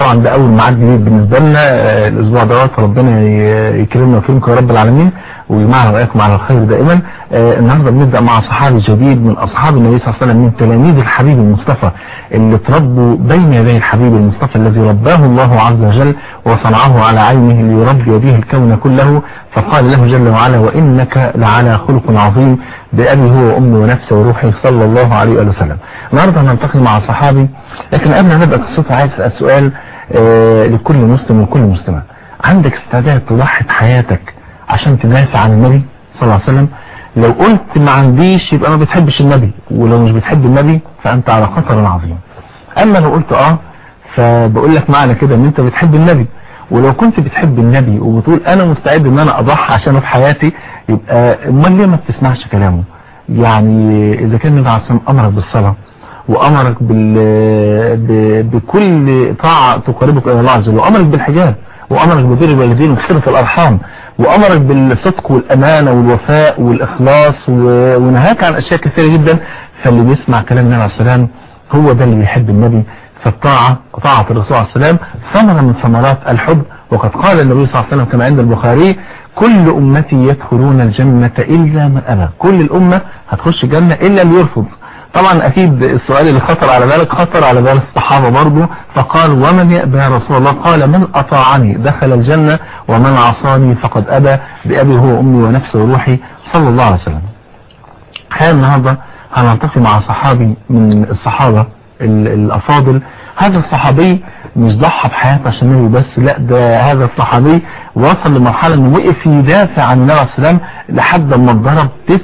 طبعا ده اول ميعاد جديد بالنسبه لنا آه، الاسبوع دوت ربنا ي- يكرمنا ويكرمكم يا رب العالمين ويجمعنا واياكم على الخير دائما آه، النهارده بنبدا مع صحابي جديد من اصحاب النبي صلى الله عليه وسلم من تلاميذ الحبيب المصطفى اللي تربوا بين يدي الحبيب المصطفى الذي رباه الله عز وجل وصنعه على عينه ليربي به الكون كله فقال له جل وعلا وانك لعلى خلق عظيم بأبي هو وأمي ونفسي وروحي صلى الله عليه وآله وسلم النهارده هنلتقي مع صحابي لكن قبل ما نبدأ قصتي عايز أسأل سؤال آه، لكل مسلم وكل مسلمة عندك استعداد تضحي بحياتك عشان تدافع عن النبي صلى الله عليه وسلم لو قلت ما عنديش يبقى ما بتحبش النبي ولو مش بتحب النبي فأنت على خطر عظيم أما لو قلت آه فبقول لك معنى كده ان انت بتحب النبي ولو كنت بتحب النبي وبتقول انا مستعد ان انا اضحي عشانه في حياتي يبقى امال ليه ما بتسمعش كلامه يعني اذا كان النبي عليه الصلاه والسلام امرك بالصلاه وامرك بال... ب... بكل طاعه تقربك الى الله عز وجل وامرك بالحجاب وامرك ببر الوالدين وصله الارحام وامرك بالصدق والامانه والوفاء والاخلاص و... ونهاك عن اشياء كثيره جدا فاللي بيسمع كلام النبي عليه السلام هو ده اللي بيحب النبي فالطاعة طاعة الرسول عليه السلام ثمرة من ثمرات الحب وقد قال النبي صلى الله عليه وسلم كما عند البخاري كل أمتي يدخلون الجنة إلا من أبى كل الأمة هتخش الجنة إلا اللي يرفض طبعا أكيد السؤال اللي خطر على بالك خطر على بال الصحابة برضه فقال ومن يأبى يا رسول الله قال من أطاعني دخل الجنة ومن عصاني فقد أبى بأبي هو أمي ونفسي وروحي صلى الله عليه وسلم الحقيقة النهاردة هنلتقي مع صحابي من الصحابة ال- الأفاضل هذا الصحابي مش ضحى بحياته عشان النبي بس لا ده هذا الصحابي وصل لمرحلة انه وقف يدافع عن النبي عليه السلام لحد ما اتضرب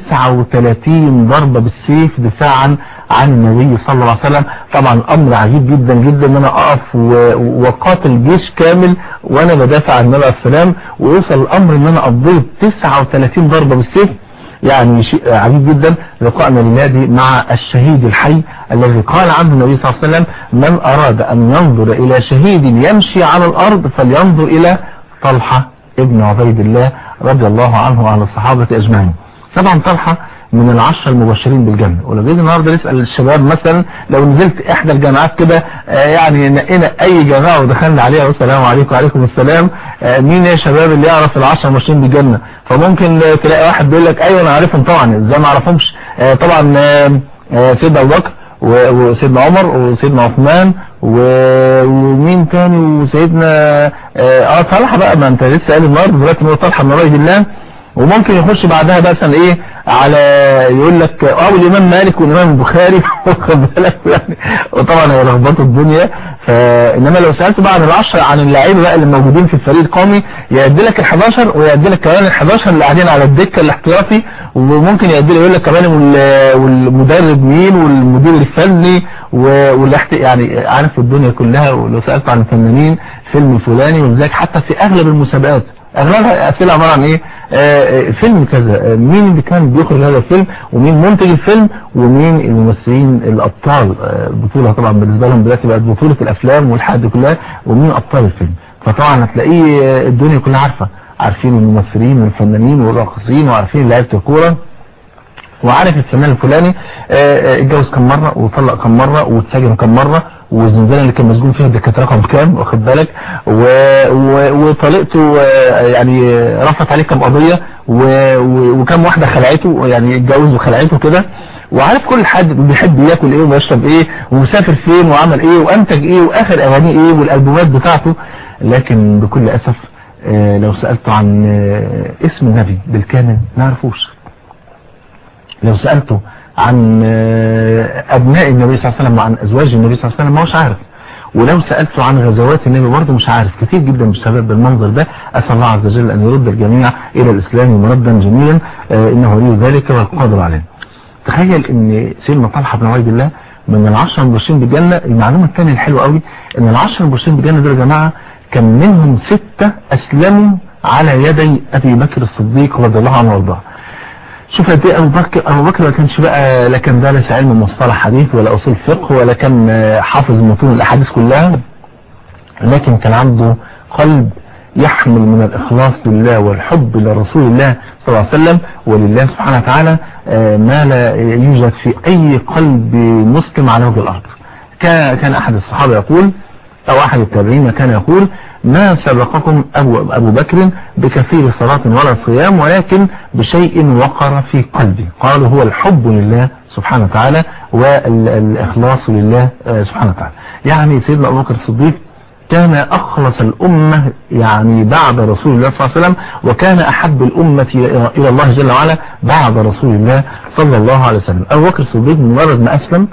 39 ضربة بالسيف دفاعا عن النبي صلى الله عليه وسلم طبعا امر عجيب جدا جدا ان انا اقف و- وقاتل جيش كامل وانا بدافع عن النبي عليه السلام ويوصل الامر ان انا اضرب 39 ضربة بالسيف يعني شيء عجيب جدا لقاءنا لنادي مع الشهيد الحي الذي قال عنه النبي صلى الله عليه وسلم من أراد أن ينظر إلى شهيد يمشي على الأرض فلينظر إلى طلحة ابن عبيد الله رضي الله عنه وعن الصحابة أجمعين طبعا طلحة من العشرة المبشرين بالجنة ولو جينا النهارده نسأل الشباب مثلا لو نزلت احدى الجامعات كده آه، يعني نقينا اي جامعة ودخلنا عليها والسلام عليكم وعليكم السلام آه، مين يا شباب اللي يعرف العشرة المبشرين بالجنة فممكن آه، تلاقي واحد بيقول لك ايوه انا عارفهم طبعا ازاي ما اعرفهمش آه، طبعا آه، آه، سيدنا ابو بكر و- وسيدنا عمر وسيدنا عثمان و- ومين تاني وسيدنا اه آه، طلحه بقى ما انت لسه قال النهارده دلوقتي هو طلحه من رجل الله وممكن يخش بعدها مثلا ايه على يقول لك او الامام مالك والامام البخاري واخد بالك يعني وطبعا هيلخبطوا الدنيا فانما لو سالته بقى عن العشرة عن اللعيبه بقى اللي موجودين في الفريق القومي يعد لك ال11 ويعد لك كمان ال11 اللي قاعدين على الدكه الاحتياطي وممكن يعد لك يقول لك كمان وال- والمدرب مين والمدير الفني و- والاحت يعني عارف الدنيا كلها ولو سالته عن الفنانين فيلم فلاني ولذلك حتى في اغلب المسابقات اغلبها اسئله عباره عن ايه آه، آه، فيلم كذا آه، مين اللي كان بيخرج هذا الفيلم ومين منتج الفيلم ومين الممثلين الابطال آه، البطوله طبعا بالنسبه لهم دلوقتي بقت بطوله الافلام والحاجات دي كلها ومين ابطال الفيلم فطبعا هتلاقيه آه، الدنيا كلها عارفه عارفين الممثلين والفنانين والراقصين وعارفين لعيبه الكوره وعارف الفنان الفلاني آه، آه، اتجوز كم مرة وطلق كم مرة واتسجن كم مرة والزنزانة اللي كان مسجون فيها دي كانت رقم كام واخد بالك و- و- وطليقته آه، يعني آه، رفعت عليه كم قضية و- و- وكم واحدة خلعته يعني اتجوز وخلعته كده وعارف كل حد بيحب ياكل ايه ويشرب ايه ومسافر فين وعمل ايه وانتج ايه واخر اغانيه ايه والالبومات بتاعته لكن بكل اسف آه، لو سألته عن آه، اسم النبي بالكامل ما يعرفوش لو سألته عن آه، أبناء النبي صلى الله عليه وسلم وعن أزواج النبي صلى الله عليه وسلم ما هوش عارف ولو سألته عن غزوات النبي برضه مش عارف كتير جدا من الشباب بالمنظر ده أسأل الله عز وجل أن يرد الجميع إلى الإسلام مردا جميلا آه، إنه ولي ذلك والقادر عليه تخيل ان سيدنا طلحة بن عبيد الله من العشرة المبشرين بالجنة المعلومة الثانية الحلوة قوي ان العشرة المبشرين بالجنة دول يا جماعة كان منهم ستة اسلموا على يدي ابي بكر الصديق رضي الله عنه وارضاه شوف قد ايه ابو بكر ابو بكر ما كانش بقى لا كان دارس علم مصطلح حديث ولا اصول فقه ولا كان آه، حافظ متون الاحاديث كلها لكن كان عنده قلب يحمل من الإخلاص لله والحب لرسول الله صلى الله عليه وسلم ولله سبحانه وتعالى آه، ما لا يوجد في أي قلب مسلم على وجه الأرض كان كان أحد الصحابة يقول او احد التابعين كان يقول ما سبقكم أبو, أبو بكر بكثير صلاة ولا صيام ولكن بشيء وقر في قلبي قالوا هو الحب لله سبحانه وتعالى والإخلاص لله سبحانه وتعالى يعني سيدنا أبو بكر الصديق كان أخلص الأمة يعني بعد رسول الله صلى الله عليه وسلم وكان أحب الأمة إلى الله جل وعلا بعد رسول الله صلى الله عليه وسلم أبو بكر الصديق مجرد ما أسلم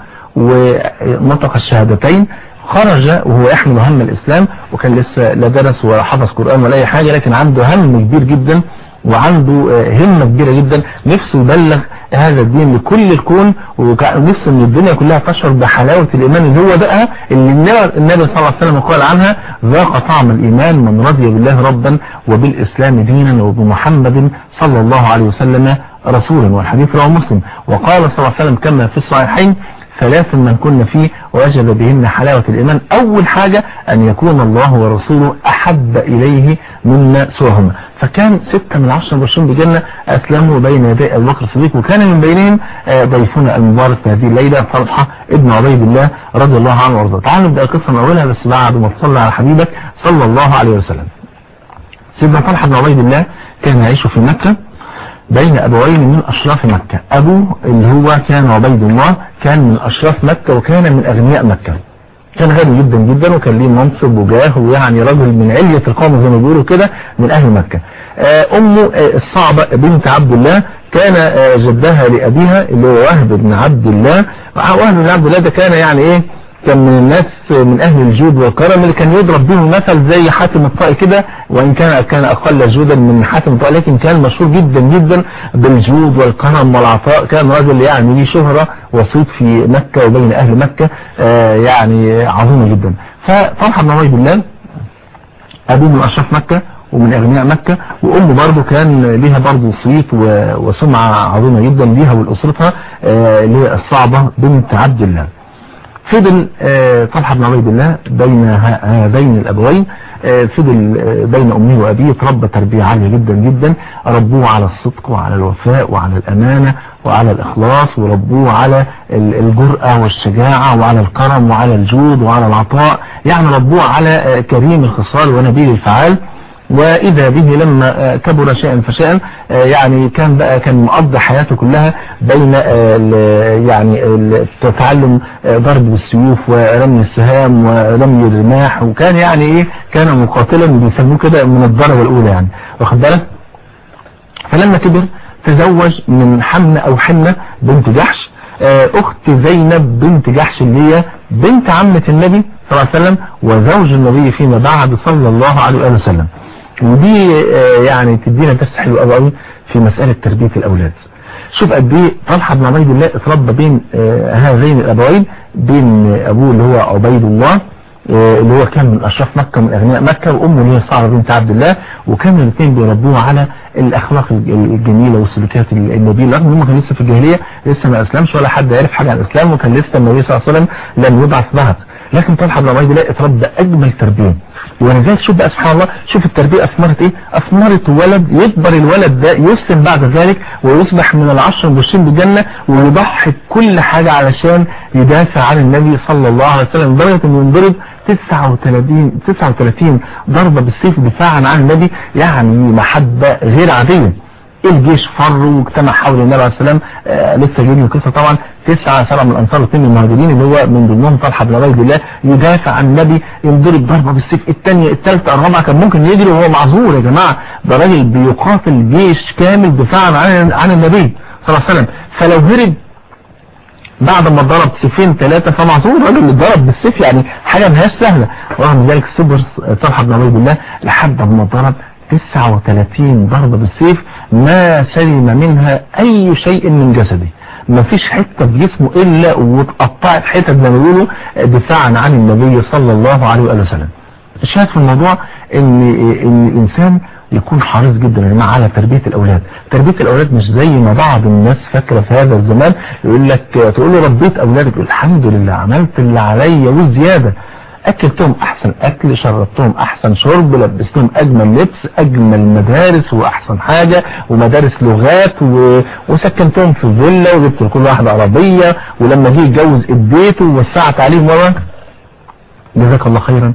ونطق الشهادتين خرج وهو يحمل هم الإسلام وكان لسه لا درس ولا حفظ قرآن ولا أي حاجة لكن عنده هم كبير جدا وعنده همة كبيرة جدا نفسه يبلغ هذا الدين لكل الكون ونفسه ان الدنيا كلها تشعر بحلاوة الإيمان اللي هو بقى اللي النبي صلى الله عليه وسلم قال عنها ذاق طعم الإيمان من رضي بالله ربا وبالإسلام دينا وبمحمد صلى الله عليه وسلم رسولا والحديث رواه مسلم وقال صلى الله عليه وسلم كما في الصحيحين ثلاث من كن فيه وجد بهن حلاوة الإيمان أول حاجة أن يكون الله ورسوله أحب إليه مما سواهما فكان ستة من عشر مبشرين بجنة أسلموا بين يدي أبو بكر الصديق وكان من بينهم ضيفنا المبارك في هذه الليلة طلحة ابن عبيد الله رضي الله عنه وارضاه تعالوا نبدأ القصة من أولها بس بعد ما تصلى على حبيبك صلى الله عليه وسلم سيدنا طلحة بن عبيد الله كان يعيش في مكة بين أبوين من أشراف مكة أبوه اللي هو كان عبيد الله كان من أشراف مكة وكان من أغنياء مكة كان غني جدا جدا وكان ليه منصب وجاه ويعني رجل من علية القوم زي ما بيقولوا كده من أهل مكة أمه الصعبة بنت عبد الله كان جدها لأبيها اللي هو وهب بن عبد الله وهب بن عبد الله ده كان يعني إيه كان من الناس من أهل الجود والكرم اللي كان يضرب بهم مثل زي حاتم الطائي كده وإن كان كان أقل جودا من حاتم الطائي لكن كان مشهور جدا جدا بالجود والكرم والعطاء كان رجل يعني ليه شهرة وصيت في مكة وبين أهل مكة آه يعني عظيمة جدا فطلحة بن عبيد الله أبوه من أشراف مكة ومن أغنياء مكة وأمه برضه كان ليها برضه صيت وسمعة عظيمة جدا ليها ولأسرتها آه اللي هي الصعبة بنت عبد الله فضل طلحة بن عبيد الله بين هذين الأبوين فضل بين أمه وأبيه تربى تربية عالية جدا جدا ربوه على الصدق وعلى الوفاء وعلى الأمانة وعلى الإخلاص وربوه على الجرأة والشجاعة وعلى الكرم وعلى الجود وعلى العطاء يعني ربوه على كريم الخصال ونبيل الفعال وإذا به لما كبر شيئا فشيئا يعني كان بقى كان مقضي حياته كلها بين يعني تعلم ضرب بالسيوف ورمي السهام ورمي الرماح وكان يعني ايه كان مقاتلا بيسموه كده من الدرجة الأولى يعني واخد بالك فلما كبر تزوج من حمنة أو حنة بنت جحش أخت زينب بنت جحش اللي هي بنت عمة النبي صلى الله عليه وسلم وزوج النبي فيما بعد صلى الله عليه وسلم ودي يعني تدينا درس حلو قوي قوي في مسألة تربية الأولاد شوف قد ايه طلحة بن عبيد الله اتربى بين هذين الأبوين بين أبوه اللي هو عبيد الله اللي هو كان من أشراف مكة من أغنياء مكة وأمه اللي هي صعبة بنت عبد الله وكانوا الاثنين بيربوه على الأخلاق الجميلة والسلوكيات النبيلة رغم انهم كانوا لسه في الجاهلية لسه ما أسلمش ولا حد يعرف حاجة عن الإسلام وكان لسه النبي صلى الله عليه وسلم لم يبعث بعد لكن طلحة بن عبيد الله اتربى أجمل تربية ولذلك شوف بقى سبحان الله شوف التربية أثمرت إيه أثمرت ولد يكبر الولد ده يسلم بعد ذلك ويصبح من العشر المبشرين بالجنة ويضحي كل حاجة علشان يدافع عن النبي صلى الله عليه وسلم لدرجة انه ينضرب 39 39 ضربة بالسيف دفاعا عن النبي يعني محبة غير عادية الجيش فر واجتمع حول النبي عليه السلام آه لسه جايين القصه طبعا تسعة سبعة من الانصار واثنين من المهاجرين اللي هو من ضمنهم طلحه بن عبيد الله يدافع عن النبي ينضرب ضربه بالسيف الثانيه الثالثه الرابعه كان ممكن يجري وهو معذور يا جماعه ده راجل بيقاتل جيش كامل دفاعا عن عن النبي صلى الله عليه وسلم فلو هرب بعد ما ضرب سيفين ثلاثة فمعذور الراجل اللي ضرب بالسيف يعني حاجة مهاش سهلة ورغم ذلك صبر طلحة بن عبيد الله لحد ما ضرب 39 ضربة بالسيف ما سلم منها اي شيء من جسده ما فيش حتة في جسمه الا واتقطعت حتت زي ما بيقولوا دفاعا عن النبي صلى الله عليه وآله وسلم الشاهد في الموضوع ان ان الانسان يكون حريص جدا يا جماعه على تربيه الاولاد تربيه الاولاد مش زي ما بعض الناس فاكره في هذا الزمان يقول لك تقول له ربيت اولادك تقول الحمد لله عملت اللي عليا وزياده اكلتهم احسن اكل شربتهم احسن شرب لبستهم اجمل لبس اجمل مدارس واحسن حاجة ومدارس لغات و... وسكنتهم في فيلا وجبت لكل واحد عربية ولما جه يتجوز اديته ووسعت عليهم مرة جزاك الله خيرا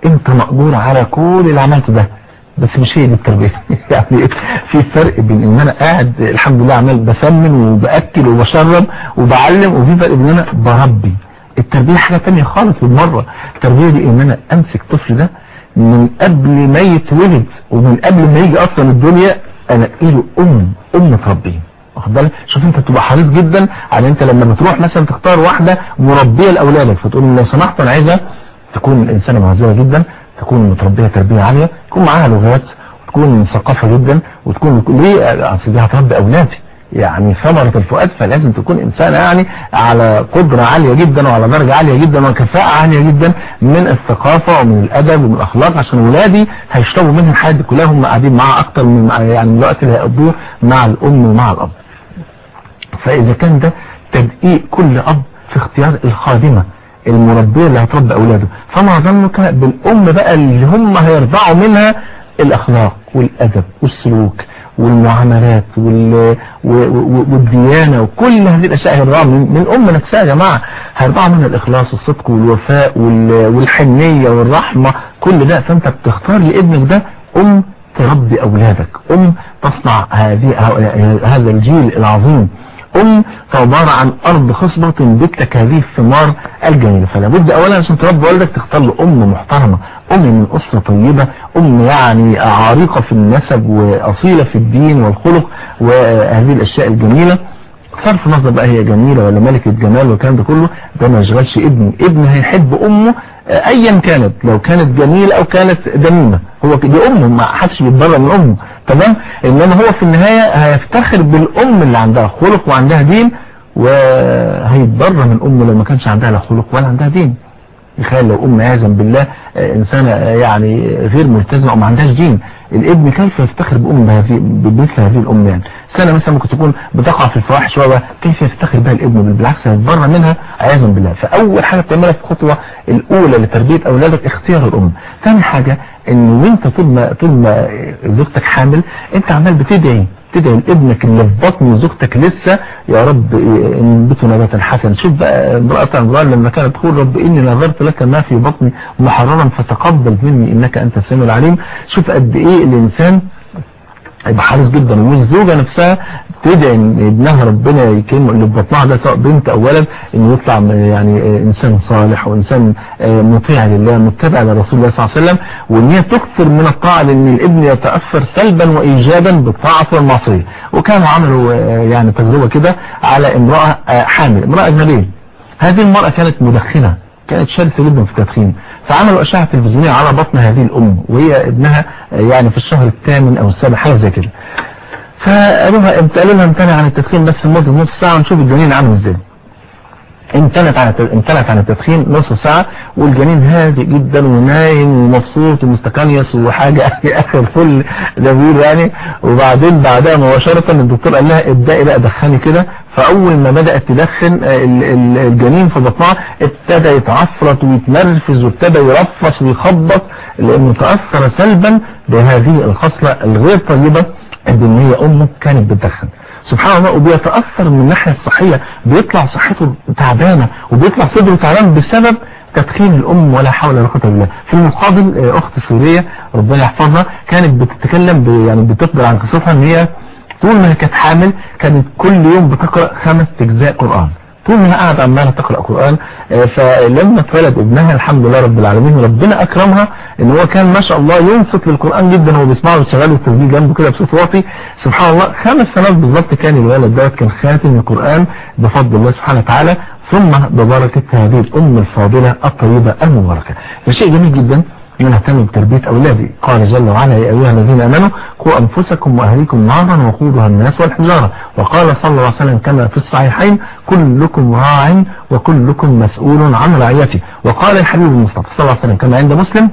انت مقدور على كل اللي عملته ده بس مش هي دي التربية يعني في فرق بين ان انا قاعد الحمد لله عمال بسمن وبأكل وبشرب وبعلم وفي فرق بين ان انا بربي التربية حاجة تانية خالص بالمرة التربية دي ان انا امسك طفل ده من قبل ما يتولد ومن قبل ما يجي اصلا الدنيا انا له ام ام تربيه واخد بالك شوف انت تبقى حريص جدا على انت لما بتروح مثلا تختار واحده مربيه لاولادك فتقول لو سمحت انا عايزه تكون الانسانه مهذبه جدا تكون متربيه تربيه عاليه تكون معاها لغات وتكون مثقفه جدا وتكون ليه اصل دي هتربي اولادي يعني ثمرة الفؤاد فلازم تكون إنسانة يعني على قدرة عالية جدا وعلى درجة عالية جدا وكفاءة عالية جدا من الثقافة ومن الأدب ومن الأخلاق عشان ولادي هيشتغلوا منهم الحياة دي كلها هم قاعدين معاه أكتر من يعني الوقت اللي هيقضوه مع الأم ومع الأب فإذا كان ده تدقيق كل أب في اختيار الخادمة المربية اللي هتربي أولاده فما ظنك بالأم بقى اللي هم هيرضعوا منها الأخلاق والأدب والسلوك والمعاملات وال... والديانة وكل هذه الأشياء هيرضعوا من... من أم نفسها يا جماعة هيرضعوا منها الإخلاص والصدق والوفاء وال... والحنية والرحمة كل ده فأنت بتختار لابنك ده أم تربي أولادك أم تصنع هذه هذا الجيل العظيم أم عبارة عن أرض خصبة تنبت لك هذه الثمار الجميلة فلا بد أولا عشان تربي والدك تختار له أم محترمة أم من أسرة طيبة أم يعني عريقة في النسب وأصيلة في الدين والخلق وهذه الأشياء الجميلة صرف نظر بقى هي جميلة ولا ملكة جمال والكلام ده كله ده ما يشغلش ابني ابني هيحب أمه ايا كانت لو كانت جميلة او كانت دميمة هو دي امه ما حدش بيتبرى من امه تمام انما هو في النهاية هيفتخر بالام اللي عندها خلق وعندها دين وهيتبرى من امه لو ما كانش عندها لا خلق ولا عندها دين تخيل لو ام عياذا بالله انسانة يعني غير ملتزمة او ما عندهاش دين الابن كيف يفتخر بأم بهذه بمثل هذه الأم يعني سنة مثلا ممكن تكون بتقع في الفواحش وهو كيف يفتخر بها الابن بالعكس هيتبرى منها عياذا بالله فأول حاجة بتعملها في الخطوة الأولى لتربية أولادك اختيار الأم ثاني حاجة إن وانت طول ما طول ما زوجتك حامل انت عمال بتدعي تدعي لابنك اللي في بطن زوجتك لسه يا رب انبته نباتا حسنا شوف بقى امرأة عمران لما كانت تقول رب إني نظرت لك ما في بطني محررا فتقبل مني إنك أنت السميع العليم شوف قد إيه الإنسان هيبقى حريص جدا والزوجة نفسها تدعي ان ابنها ربنا يكرمه اللي في بطنها ده سواء بنت او ولد انه يطلع يعني انسان صالح وانسان مطيع لله متبع لرسول الله صلى الله عليه وسلم وان هي تكثر من الطاعه لان الابن يتاثر سلبا وايجابا بالطاعه والمعصيه وكانوا عملوا يعني تجربه كده على امراه حامل امراه اجنبيه هذه المراه كانت مدخنه كانت شرسة جدا في التدخين فعملوا أشعة تلفزيونية على بطن هذه الأم وهي ابنها يعني في الشهر الثامن أو السابع حاجة زي كده فقالوا لها قالوا لها امتنع عن التدخين بس لمدة نص ساعة ونشوف الجنين عامل ازاي امتنت عن امتنت عن التدخين نص ساعة والجنين هادئ جدا ونايم ومبسوط ومستكنيس وحاجة اخر فل جميل يعني وبعدين بعدها مباشرة الدكتور قال لها ابدأي بقى دخني كده فاول ما بدأت تدخن الجنين في بطنها ابتدى يتعفرت ويتنرفز وابتدى يرفص ويخبط لانه تأثر سلبا بهذه الخصلة الغير طيبة ان هي امه كانت بتدخن سبحان الله وبيتأثر من الناحية الصحية بيطلع صحته تعبانة وبيطلع صدره تعبان بسبب تدخين الأم ولا حول ولا قوه الا بالله في المقابل أخت سورية ربنا يحفظها كانت بتتكلم يعني بتخبر عن قصتها ان هي طول ما هي كانت حامل كانت كل يوم بتقرأ خمس أجزاء قرآن طول ما هي قاعدة عمالة تقرأ قرآن فلما اتولد ابنها الحمد لله رب العالمين ربنا أكرمها ان هو كان ما شاء الله ينصت للقرآن جدا وهو بيسمعه وشغال التسجيل جنبه كده بصوت واطي سبحان الله خمس سنوات بالظبط كان الولد دوت كان خاتم القرآن بفضل الله سبحانه وتعالى ثم ببركة هذه الأم الفاضلة الطيبة المباركة ده شيء جميل جدا ان نهتم بتربية أولادي قال جل وعلا يا أيها الذين أمنوا قوا أنفسكم وأهليكم نارا وقودها الناس والحجارة وقال صلى الله عليه وسلم كما في الصحيحين كلكم راع وكلكم مسؤول عن رعيته وقال الحبيب المصطفى صلى الله عليه وسلم كما عند مسلم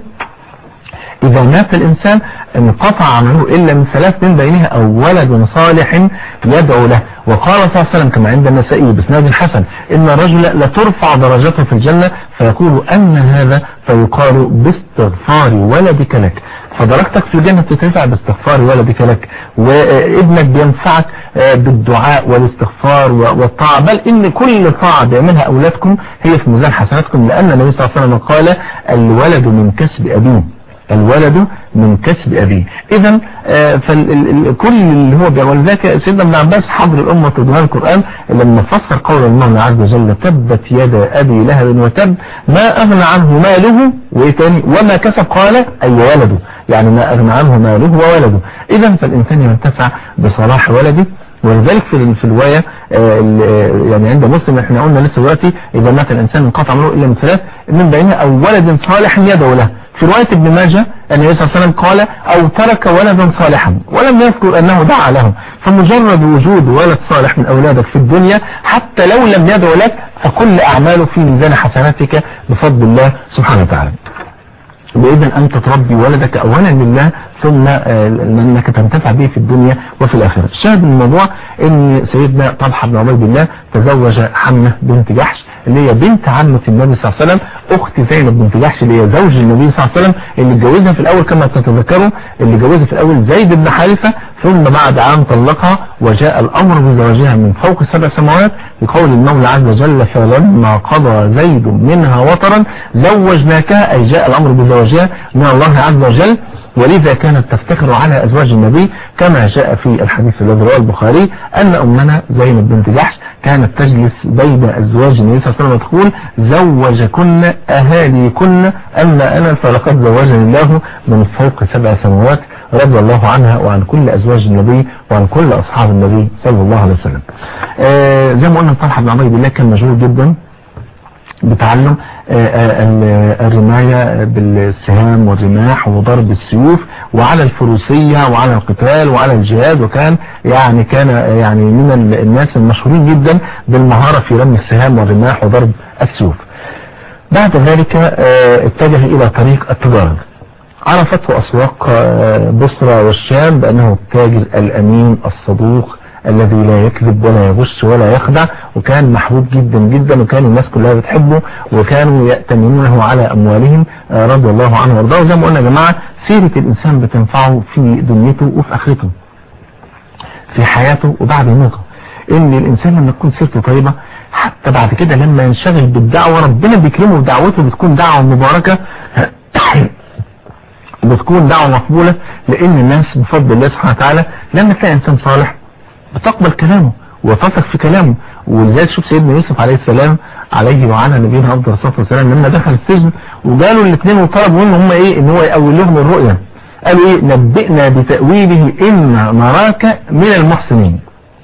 إذا مات الإنسان انقطع عمله إلا من ثلاث من بينها أو ولد صالح يدعو له وقال صلى الله عليه وسلم كما عند النسائي بسناد الحسن إن الرجل لترفع درجته في الجنة فيقول أن هذا فيقال باستغفار ولدك لك فدرجتك في الجنة بتترفع باستغفار ولدك لك وابنك بينفعك بالدعاء والاستغفار والطاعة بل ان كل طاعة بيعملها اولادكم هي في ميزان حسناتكم لان النبي صلى الله عليه وسلم قال الولد من كسب ابيه الولد من كسب أبيه إذا آه، فكل اللي هو ولذلك سيدنا ابن عباس حضر الأمة تدوها القرآن لما فسر قول الله عز وجل تبت يد أبي لهب وتب ما أغنى عنه ماله وإيه تاني وما كسب قال أي ولده يعني ما أغنى عنه ماله وولده إذا فالإنسان ينتفع بصلاح ولده ولذلك في في الروايه آه، آه، يعني عند مسلم احنا قلنا لسه دلوقتي اذا مات الانسان انقطع عمله الا من ثلاث من بينها او ولد صالح يدعو له في رواية ابن ماجه النبي صلى الله عليه وسلم قال أو ترك ولدا صالحا ولم يذكر أنه دعا له فمجرد وجود ولد صالح من أولادك في الدنيا حتى لو لم يدعو لك فكل أعماله في ميزان حسناتك بفضل الله سبحانه وتعالى بإذن أن تربي ولدك أولا لله ثم أنك تنتفع به في الدنيا وفي الآخرة الشاهد من الموضوع أن سيدنا طلحة بن عبيد الله تزوج حمة بنت جحش اللي هي بنت عمة النبي صلى الله عليه وسلم أخت زينب بنت جحش اللي هي زوج النبي صلى الله عليه وسلم اللي اتجوزها في الأول كما تتذكروا اللي اتجوزها في الأول زيد بن حارثة ثم بعد عام طلقها وجاء الأمر بزواجها من فوق سبع سماوات بقول المولى عز وجل فلما قضى زيد منها وطرا زوجناكها أي جاء الأمر بزواجها من الله عز وجل ولذا كانت تفتخر على أزواج النبي كما جاء في الحديث الذي رواه البخاري أن أمنا زينب بنت جحش كانت تجلس بين أزواج النبي صلى الله عليه وسلم وتقول زوجكن أهاليكن أما أنا فلقد زوجني الله من فوق سبع سماوات رضي الله عنها وعن كل أزواج النبي وعن كل أصحاب النبي صلى الله عليه وسلم آه زي ما قلنا طلحة بن عمرو بالله كان مشغول جدا بتعلم آه، آه، الرماية بالسهام والرماح وضرب السيوف وعلى الفروسية وعلى القتال وعلى الجهاد وكان يعني كان يعني من الناس المشهورين جدا بالمهارة في رمي السهام والرماح وضرب السيوف بعد ذلك آه، اتجه الى طريق التجارة عرفته اسواق بصرة والشام بانه التاجر الامين الصدوق الذي لا يكذب ولا يغش ولا يخدع وكان محبوب جدا جدا وكان الناس كلها بتحبه وكانوا يأتمنونه على أموالهم آه، رضي الله عنه وارضاه وزي ما قلنا يا جماعة سيرة الإنسان بتنفعه في دنيته وفي آخرته في حياته وبعد موته ان الانسان لما تكون سيرته طيبة حتى بعد كده لما ينشغل بالدعوة ربنا بيكرمه بدعوته بتكون دعوة مباركة بتكون دعوة مقبولة لان الناس بفضل الله سبحانه وتعالى لما تلاقي انسان صالح بتقبل كلامه وتثق في كلامه ولذلك شوف سيدنا يوسف عليه السلام عليه وعلى نبينا افضل الصلاه والسلام لما دخل السجن وقالوا الاثنين وطلبوا منه هم ايه ان هو يقول لهم الرؤيا قالوا ايه نبئنا بتاويله ان نراك من المحسنين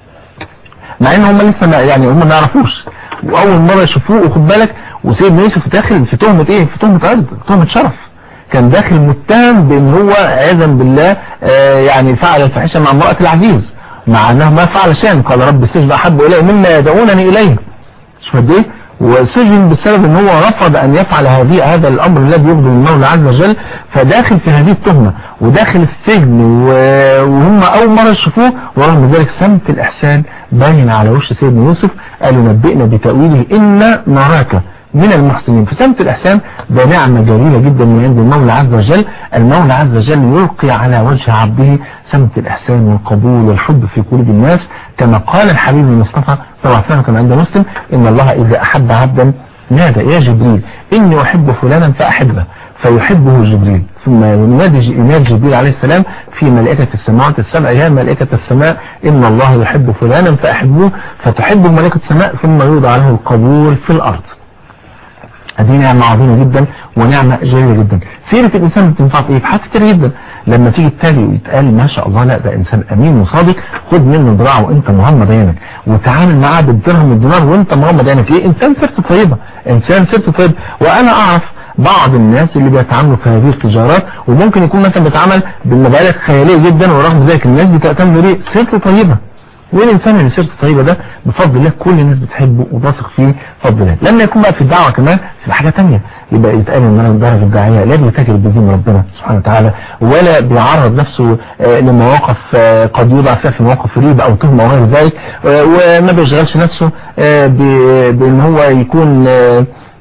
مع ان هم لسه ما يعني هم ما يعرفوش واول مره يشوفوه وخد بالك وسيدنا يوسف داخل في تهمه ايه في تهمه عرض تهمه شرف كان داخل متهم بان هو عياذا بالله آه يعني فعل الفاحشه مع امراه العزيز مع انه ما فعل شيئا قال رب السجن احب الي مما يدعونني اليه شوف قد ايه وسجن بسبب ان هو رفض ان يفعل هذه هذا الامر الذي يغضب المولى عز وجل فداخل في هذه التهمة وداخل السجن وهم اول مرة يشوفوه ورغم ذلك سمت الاحسان باين على وش سيدنا يوسف قالوا نبئنا بتأويله إنا نراك من المحسنين فسمت الإحسان ده نعمة جليلة جدا من عند المولى عز وجل المولى عز وجل يلقي على وجه عبده سمت الإحسان والقبول والحب في قلوب الناس كما قال الحبيب المصطفى صلى الله عليه وسلم كما عند مسلم إن الله إذا أحب عبدا نادى يا جبريل إني أحب فلانا فأحبه فيحبه جبريل ثم ينادي جبريل عليه السلام في ملائكة السماوات السبع يا ملائكة السماء إن الله يحب فلانا فأحبوه فتحبه ملائكة السماء ثم يوضع له القبول في الأرض هذه نعمة عظيمة جدا ونعمة جيدة جدا سيرة الإنسان بتنفع في إيه؟ حاجات كتير جدا لما تيجي تتالي ويتقال ما شاء الله لا ده إنسان أمين وصادق خد منه ذراع وأنت مغمض عينك وتعامل معاه بالدرهم والدينار وأنت مغمض عينك إيه إنسان سيرته طيبة إنسان سيرته طيبة وأنا أعرف بعض الناس اللي بيتعاملوا في هذه التجارات وممكن يكون مثلا بيتعامل بالمبالغ خيالية جدا ورغم ذلك الناس بتأتم ليه سيرته طيبة والإنسان اللي سيرته طيبة ده بفضل الله كل الناس بتحبه وتثق فيه بفضل الله لما يكون بقى في الدعوة كمان في حاجة تانية يبقى يتقال ان انا درجة الداعية لا بيتاجر بدين ربنا سبحانه وتعالى ولا بيعرض نفسه آه، لمواقف آه، قد يوضع فيها في مواقف ريبة او تهمة وغير ذلك آه، وما بيشغلش نفسه بان هو يكون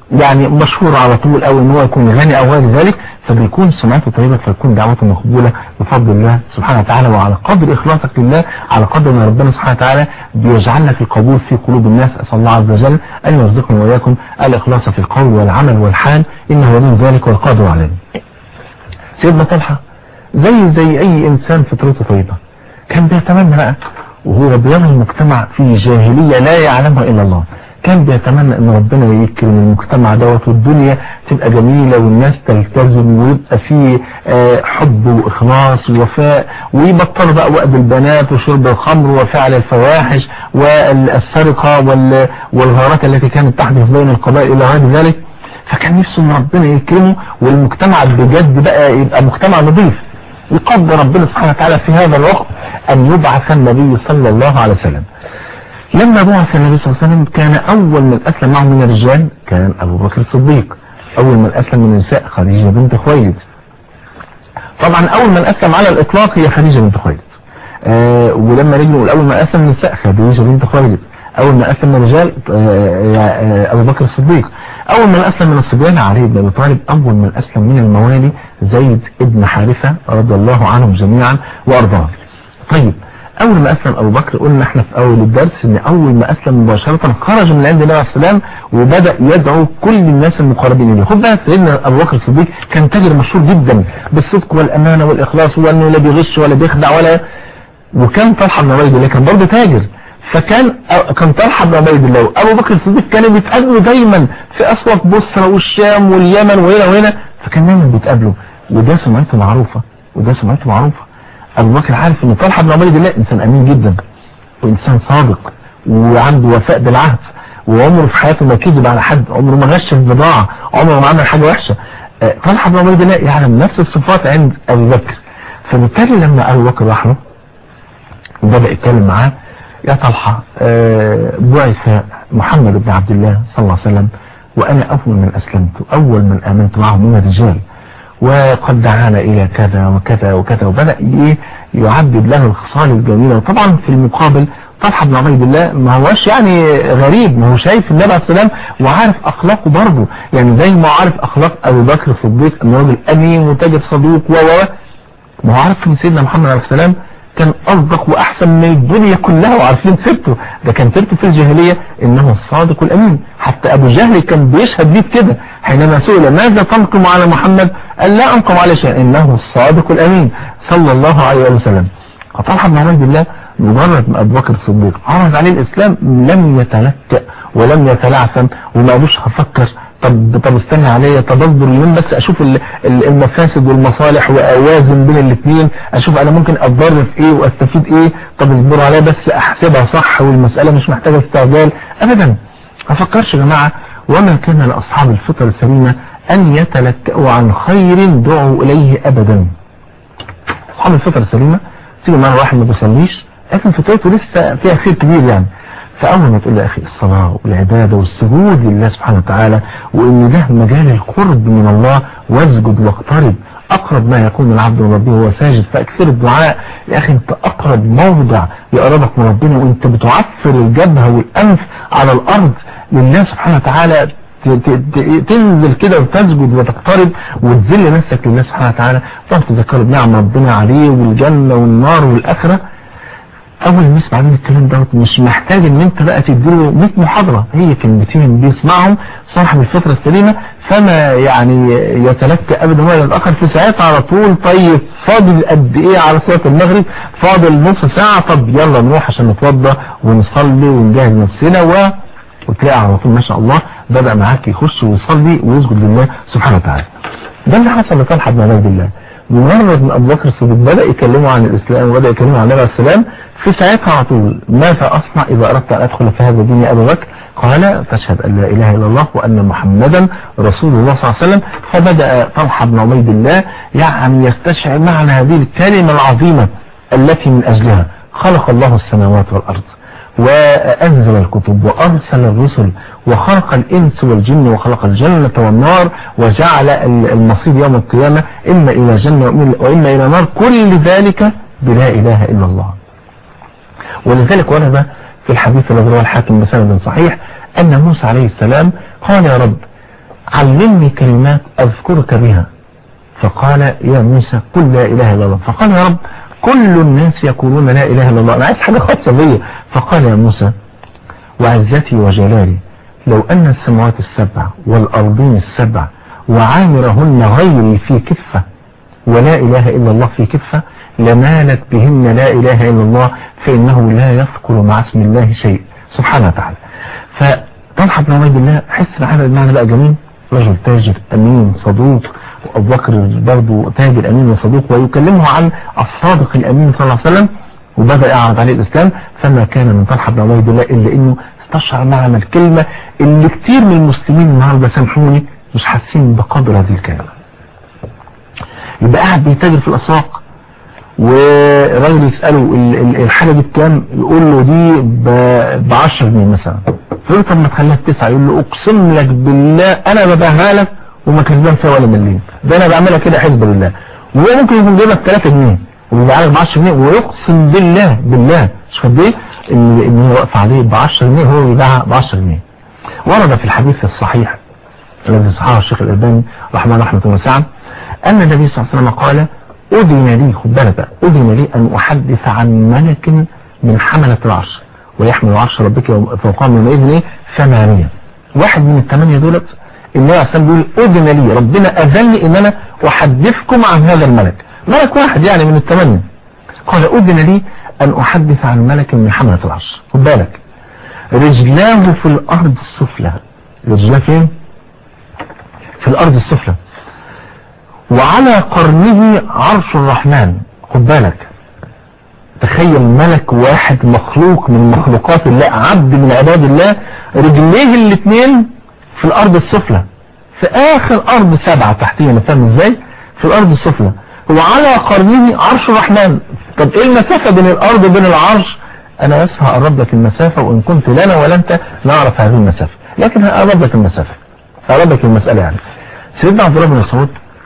يعني مشهور على طول او ان هو يكون غني او غير ذلك فبيكون سمعته طيبة فيكون دعوته مقبولة بفضل الله سبحانه وتعالى وعلى قدر اخلاصك لله على قدر ما ربنا سبحانه وتعالى بيجعل لك القبول في قلوب الناس اسال الله عز وجل ان يرزقنا واياكم الاخلاص في القول والعمل والحال انه ولي ذلك والقادر عليه سيدنا طلحة زي زي اي انسان فطرته طيبة كان بيتمنى بقى وهو بيرى المجتمع في جاهلية لا يعلمها الا الله كان بيتمنى ان ربنا يكرم المجتمع دوت والدنيا تبقى جميلة والناس تلتزم ويبقى فيه آه، حب واخلاص ووفاء ويبطلوا بقى وقت البنات وشرب الخمر وفعل الفواحش والسرقة وال- والغارات التي كانت تحدث بين القبائل الى غير ذلك فكان نفسه ان ربنا يكرمه والمجتمع بجد بقى يبقى مجتمع نظيف يقدر ربنا سبحانه وتعالى في هذا الوقت ان يبعث النبي صلى الله عليه وسلم لما بعث النبي صلى الله عليه وسلم كان أول من أسلم معه من الرجال كان أبو بكر الصديق أول من أسلم من النساء خديجة بنت خويلد طبعا أول من أسلم على الإطلاق هي خديجة بنت خويلد آه ولما نيجي نقول أول ما أسلم من النساء خديجة بنت خويلد أول ما أسلم من الرجال آه آه أبو بكر الصديق أول من أسلم من الصبيان علي بن أبي طالب أول من أسلم من الموالي زيد ابن حارثة رضي الله عنهم جميعا وأرضاه طيب اول ما اسلم ابو بكر قلنا احنا في اول الدرس ان اول ما اسلم مباشرة خرج من عند النبي عليه السلام وبدأ يدعو كل الناس المقربين اليه خد بالك سيدنا ابو بكر الصديق كان تاجر مشهور جدا بالصدق والامانة والاخلاص وانه لا بيغش ولا بيخدع ولا وكان طلحة بن عبيد الله كان برضه تاجر فكان كان طلحة بن عبيد الله وابو بكر الصديق كانوا بيتقابلوا دايما في اسواق بصرة والشام واليمن وهنا وهنا فكان دايما بيتقابلوا وده سمعته معروفة وده سمعته معروفة ابو بكر عارف ان طلحه بن عبيد الله انسان امين جدا وانسان صادق وعنده وفاء بالعهد وعمره في حياته ما كذب على حد عمره ما غش في بضاعه عمره ما عمل حاجه وحشه آه، طلحه بن عبيد الله يعلم نفس الصفات عند ابو بكر فبالتالي لما ابو بكر راح له وبدا يتكلم معاه يا طلحه آه، بعث محمد بن عبد الله صلى الله عليه وسلم وانا اول من اسلمت اول من امنت معه من الرجال وقد دعانا إلى كذا وكذا وكذا وبدأ إيه يعدد له الخصال الجميلة وطبعا في المقابل طلحة بن عبيد الله ما هوش يعني غريب ما هو شايف النبي عليه السلام وعارف أخلاقه برضه يعني زي ما عارف أخلاق أبو بكر الصديق أنه راجل أمين وتاجر صدوق و و ما هو عارف ان سيدنا محمد عليه السلام كان أصدق وأحسن من الدنيا كلها وعارفين سيرته ده كان سيرته في الجاهلية إنه الصادق الأمين حتى أبو جهل كان بيشهد بيه كده حينما سئل ماذا تنقم على محمد قال لا أنقم على شيء إنه الصادق الأمين صلى الله عليه وسلم فطلحة بن عبيد الله مجرد ما أبو بكر الصديق عرض عليه الإسلام لم يتلكأ ولم يتلعثم وما قالوش هفكر طب طب استنى عليا طب اصبر يومين بس اشوف ال- ال- المفاسد والمصالح واوازن بين الاثنين اشوف انا ممكن اتضرر في ايه واستفيد ايه طب اصبروا عليا بس احسبها صح والمسألة مش محتاجة استعجال ابدا ما فكرش يا جماعة وما كان لاصحاب الفطر السليمة ان يتلكأوا عن خير دعوا اليه ابدا اصحاب الفطر السليمة تيجي مرة واحد ما بيصليش لكن فطرته لسه فيها خير كبير يعني فأول ما تقول يا أخي الصلاة والعبادة والسجود لله سبحانه وتعالى وإن ده مجال القرب من الله واسجد واقترب أقرب ما يكون العبد من ربه وهو ساجد فأكثر الدعاء يا أخي أنت أقرب موضع يقربك من ربنا وأنت بتعفر الجبهة والأنف على الأرض لله سبحانه وتعالى ت- ت- ت- تنزل كده وتسجد وتقترب وتذل نفسك لله سبحانه وتعالى تقعد تذكر بنعم ربنا عليه والجنة والنار والآخرة اول ما يسمع منك الكلام دوت مش محتاج ان انت بقى تديله 100 محاضرة هي كلمتين بيسمعهم صاحب الفطرة السليمة فما يعني يتلكى ابدا ولا يتأخر في ساعات على طول طيب فاضل قد ايه على صلاة المغرب فاضل نص ساعة طب يلا نروح عشان نتوضى ونصلي ونجهز نفسنا و وتلاقي على طول ما شاء الله بدأ معاك يخش ويصلي ويسجد لله سبحانه وتعالى ده اللي حصل لطلحة بن عبيد الله بمجرد ما ابو بكر الصديق بدأ يكلمه عن الاسلام وبدأ يكلمه عن النبي عليه السلام في ساعتها على طول ماذا اصنع اذا اردت ان ادخل في هذا الدين يا ابو بكر قال فاشهد ان لا اله الا الله وان محمدا رسول الله صلى الله عليه وسلم فبدأ طلحة بن عبيد الله يعني يستشعر معنى هذه الكلمة العظيمة التي من اجلها خلق الله السماوات والارض وأنزل الكتب وأرسل الرسل وخلق الإنس والجن وخلق الجنة والنار وجعل المصير يوم القيامة إما إلى جنة وإما إلى نار كل ذلك بلا إله إلا الله ولذلك ورد في الحديث الذي رواه الحاكم بسند صحيح أن موسى عليه السلام قال يا رب علمني كلمات أذكرك بها فقال يا موسى قل لا إله إلا الله فقال يا رب كل الناس يقولون لا إله إلا الله أنا عايز حاجة خاصة بي فقال يا موسى وعزتي وجلالي لو أن السماوات السبع والأرضين السبع وعامرهن غيري في كفة ولا إله إلا الله في كفة لمالت بهن لا إله إلا الله فإنه لا يذكر مع اسم الله شيء سبحانه وتعالى فطلحة بن عبيد الله حس معنا المعنى بقى جميل رجل تاجر أمين صدوق وأبو بكر برضه تاجر أمين وصدوق ويكلمه عن الصادق الأمين صلى الله عليه وسلم وبدأ يعرض عليه الإسلام فما كان من طلحة بن عبيد الله إلا إنه استشعر معنى الكلمة اللي كتير من المسلمين النهارده سامحوني مش حاسين بقدر هذه الكلمة يبقى قاعد بيتاجر في الأسواق وراجل يسأله الحاجة دي بكام يقول له دي ب 10 جنيه مثلا فيقول طب ما تخليها بتسعة يقول له اقسم لك بالله انا ببيعها لك وما كسبان فيها ولا مليم ده انا بعملها كده حزب لله وهو ممكن يكون جايبها ب 3 جنيه وبيبيعها لك ب 10 جنيه ويقسم بالله بالله مش قد ايه ان ان هو واقف عليه ب 10 جنيه وهو بيبيعها ب 10 جنيه ورد في الحديث الصحيح الذي صححه الشيخ الألباني رحمه الله رحمه واسعه أن النبي صلى الله عليه وسلم قال أذن لي خد بالك أذن لي أن أحدث عن ملك من حملة العرش ويحمل عرش ربك فوقهم يومئذ ايه ثمانية واحد من الثمانية دولت النبي عليه الصلاة بيقول أذن لي ربنا أذن لي إن أنا أحدثكم عن هذا الملك ملك واحد يعني من الثمانية قال أذن لي أن أحدث عن ملك من حملة العرش خد بالك رجلاه في الأرض السفلى رجلاه فين في الأرض السفلى وعلى قرنه عرش الرحمن خد بالك تخيل ملك واحد مخلوق من مخلوقات الله عبد من عباد الله رجليه الاثنين في الأرض السفلى في آخر أرض سبعة تحتينا فاهم ازاي في الأرض السفلى وعلى قرنه عرش الرحمن طب ايه المسافة بين الأرض وبين العرش انا بس هقرب لك المسافة وان كنت لنا ولا انت نعرف هذه المسافة لكن هقرب لك المسافة هقرب لك المسألة يعني سيدنا عبد الله بن مسعود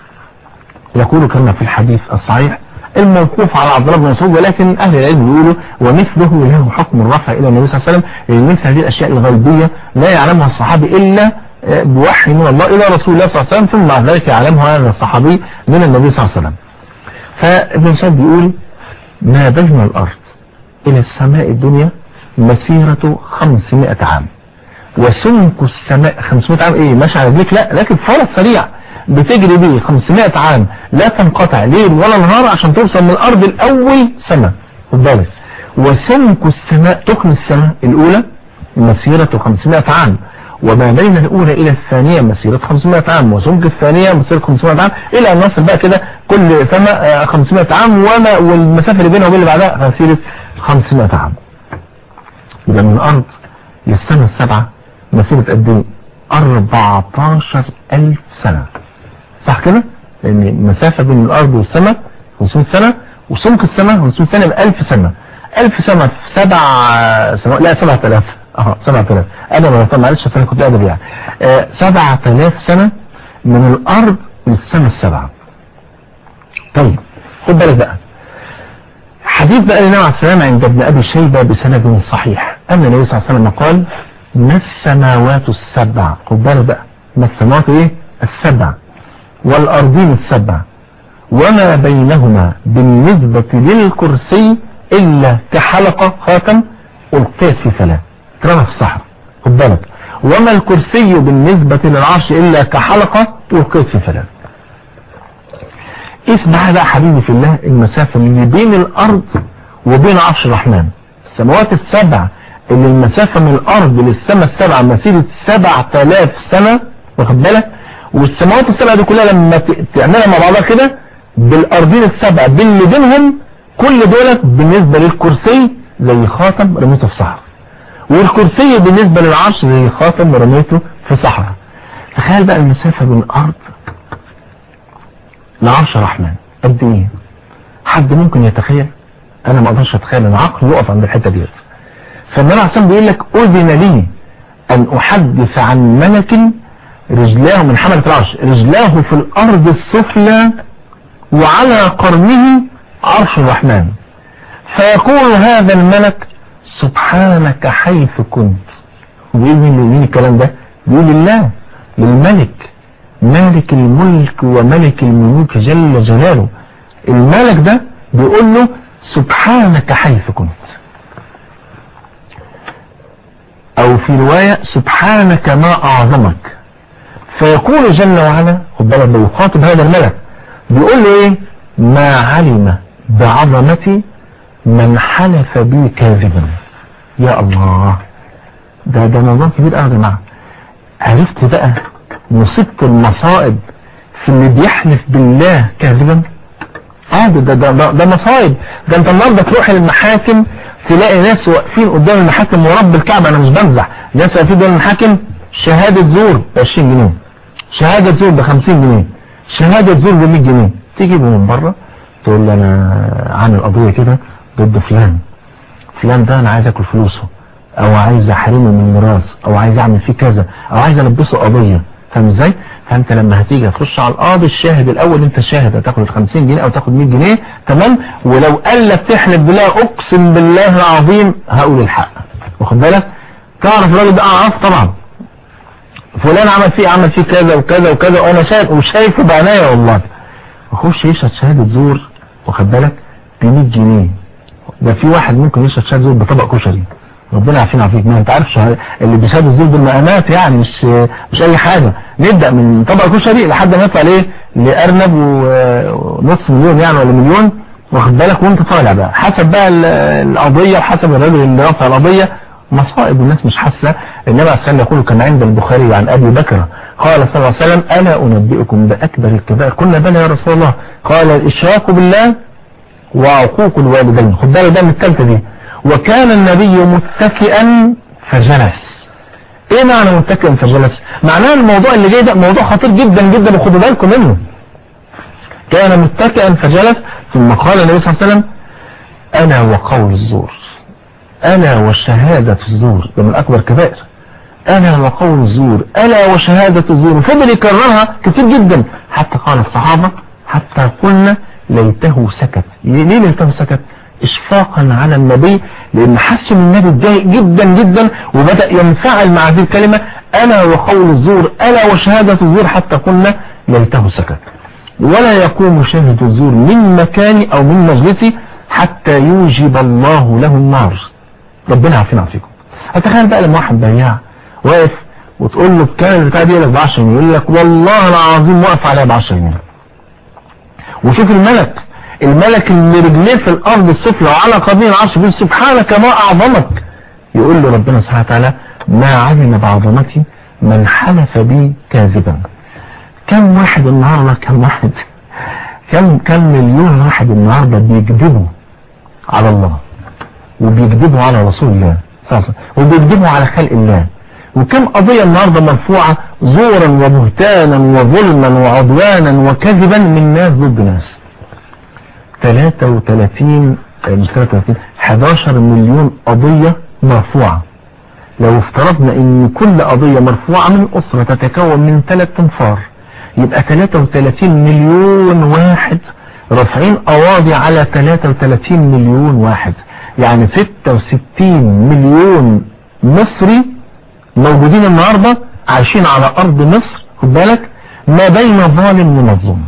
يقول كما في الحديث الصحيح الموقوف على عبد الله بن مسعود ولكن اهل العلم يقولوا ومثله له حكم الرفع الى النبي صلى الله عليه وسلم لان مثل هذه الاشياء الغيبية لا يعلمها الصحابي الا بوحي من الله الى رسول الله صلى الله عليه وسلم ثم بعد ذلك يعلمها هذا الصحابي من النبي صلى الله عليه وسلم فابن مسعود بيقول ما بين الارض الى السماء الدنيا مسيرة 500 عام وسمك السماء 500 عام ايه ماشي على رجليك لا لكن فرس سريع بتجري بيه 500 عام لا تنقطع ليل ولا نهار عشان توصل من الارض الاول سماء خد بالك وسمك السماء تقن السماء الاولى مسيرة 500 عام وما بين الاولى الى الثانية مسيرة 500 عام وسمك الثانية مسيرة 500 عام الى ان نصل بقى كده كل سماء 500 عام وما والمسافة اللي بينها وبين اللي بعدها مسيرة 500 عام يبقى من الارض للسنة السبعة مسيرة قد ايه 14000 سنة صح كده لان المسافة بين الارض والسماء 500 سنة وسمك السماء 500 سنة يبقى 1000 سنة 1000 سنة في سبع سنوات لا 7000 اه 7000 انا ما معلش انا كنت ادب يعني آه 7000 سنة من الارض للسماء السبعة طيب خد بالك بقى حديث بقى لنا عليه السلام عند ابن ابي شيبة بسند صحيح ان النبي صلى الله عليه وسلم قال ما السماوات السبع خد بالك بقى ما السماوات ايه السبع والارضين السبع وما بينهما بالنسبة للكرسي الا كحلقة خاتم القيت في ثلاث ترى في الصحراء خد بالك وما الكرسي بالنسبة للعرش الا كحلقة القيت في ثلاث اسمع بقى حبيبي في الله المسافة اللي بين الارض وبين عرش الرحمن السماوات السبع اللي المسافة من الارض للسماء السبعة مسيرة سبع تلاف سنة واخد بالك والسماوات السبع دي كلها لما تعملها مع بعضها كده بالارضين السبع باللي بينهم كل دولت بالنسبة للكرسي زي خاتم رميته في صحراء والكرسي بالنسبة للعرش زي خاتم رميته في صحراء تخيل بقى المسافة بين الارض لعرش الرحمن قد ايه حد ممكن يتخيل انا ما اقدرش اتخيل ان عقلي يقف عند الحته ديت فالنبي عليه الصلاه بيقول لك اذن لي ان احدث عن ملك رجلاه من حملة العرش رجلاه في الارض السفلى وعلى قرنه عرش الرحمن فيقول هذا الملك سبحانك حيث كنت ويقول مين الكلام ده بيقول لله للملك مالك الملك وملك الملوك جل جلاله الملك ده بيقول له سبحانك حيث كنت او في رواية سبحانك ما اعظمك فيقول جل وعلا خد بالك بيخاطب هذا الملك بيقول له ايه ما علم بعظمتي من حلف بي كاذبا يا الله ده ده موضوع كبير قوي يا جماعه عرفت بقى مصيبه المصائب في اللي بيحلف بالله كاذبا اه ده ده ده, ده مصايب ده انت النهارده تروح المحاكم تلاقي ناس واقفين قدام المحاكم ورب الكعبه انا مش بمزح ناس واقفين قدام المحاكم شهاده زور ب 20 جنيه شهاده زور ب 50 جنيه شهاده زور ب 100 جنيه تجيبه من بره تقول له انا عامل قضيه كده ضد فلان فلان ده انا عايز اكل فلوسه او عايز احرمه من الميراث او عايز اعمل فيه كذا او عايز البسه قضيه فاهم ازاي فانت لما هتيجي تخش على القاضي الشاهد الاول انت شاهد هتاخد 50 جنيه او تاخد 100 جنيه تمام ولو قال لك تحلف بالله اقسم بالله العظيم هقول الحق واخد بالك تعرف الراجل ده اعرف طبعا فلان عمل فيه عمل فيه كذا وكذا وكذا وانا شايف وشايفه بعناية والله اخش يشهد شهادة زور واخد بالك ب 100 جنيه ده في واحد ممكن يشهد شهادة زور بطبق كشري ربنا عارفين عافيك ما انت عارف شهادة اللي بيشهدوا الزور بالمقامات يعني مش مش اي حاجة نبدأ من طبق كشري لحد ما يطلع ليه لارنب ونص مليون يعني ولا مليون واخد بالك وانت طالع بقى حسب بقى القضية وحسب الراجل اللي رفع القضية مصائب والناس مش حاسة النبي عليه الصلاة يقول كان عند البخاري عن أبي بكر قال صلى الله عليه وسلم ألا أنبئكم بأكبر الكبائر قلنا بلى يا رسول الله قال الإشراك بالله وعقوق الوالدين خد بالك ده من الثالثة دي وكان النبي متكئا فجلس ايه معنى متكئا فجلس معناه الموضوع اللي جاي ده موضوع خطير جدا جدا وخدوا بالكم منه كان متكئا فجلس ثم قال النبي صلى الله عليه وسلم أنا وقول الزور ألا وشهادة الزور ده من أكبر كبائر ألا وقول الزور ألا وشهادة الزور فضل يكررها كتير جدا حتى قال الصحابة حتى قلنا ليته سكت ليه ليته سكت اشفاقا على النبي لان حس ان النبي اتضايق جدا جدا وبدأ ينفعل مع هذه الكلمة ألا وقول الزور ألا وشهادة الزور حتى قلنا ليته سكت ولا يقوم شاهد الزور من مكاني أو من مجلسي حتى يوجب الله له النار ربنا عارفين عارفيكم اتخيل بقى لما واحد بياع واقف وتقول له بكام البتاع دي لك ب 10 جنيه يقول لك والله العظيم واقف عليها ب 10 جنيه وشوف الملك الملك اللي رجليه في الارض السفلى وعلى قضية العرش يقول سبحانك ما اعظمك يقول له ربنا سبحانه وتعالى ما علم بعظمتي من حلف بي كاذبا كم واحد النهارده كم واحد كم كم مليون واحد النهارده بيكذبوا على الله وبيكذبوا على رسول الله وبيكذبوا على خلق الله وكم قضية النهاردة مرفوعة زورا وبهتانا وظلما وعدوانا وكذبا من ناس ضد ناس 33 مش 33 11 مليون قضية مرفوعة لو افترضنا ان كل قضية مرفوعة من اسرة تتكون من ثلاث انفار يبقى 33 مليون واحد رافعين قواضي على 33 مليون واحد يعني 66 مليون مصري موجودين النهاردة عايشين على ارض مصر خد بالك ما بين ظالم ومظلوم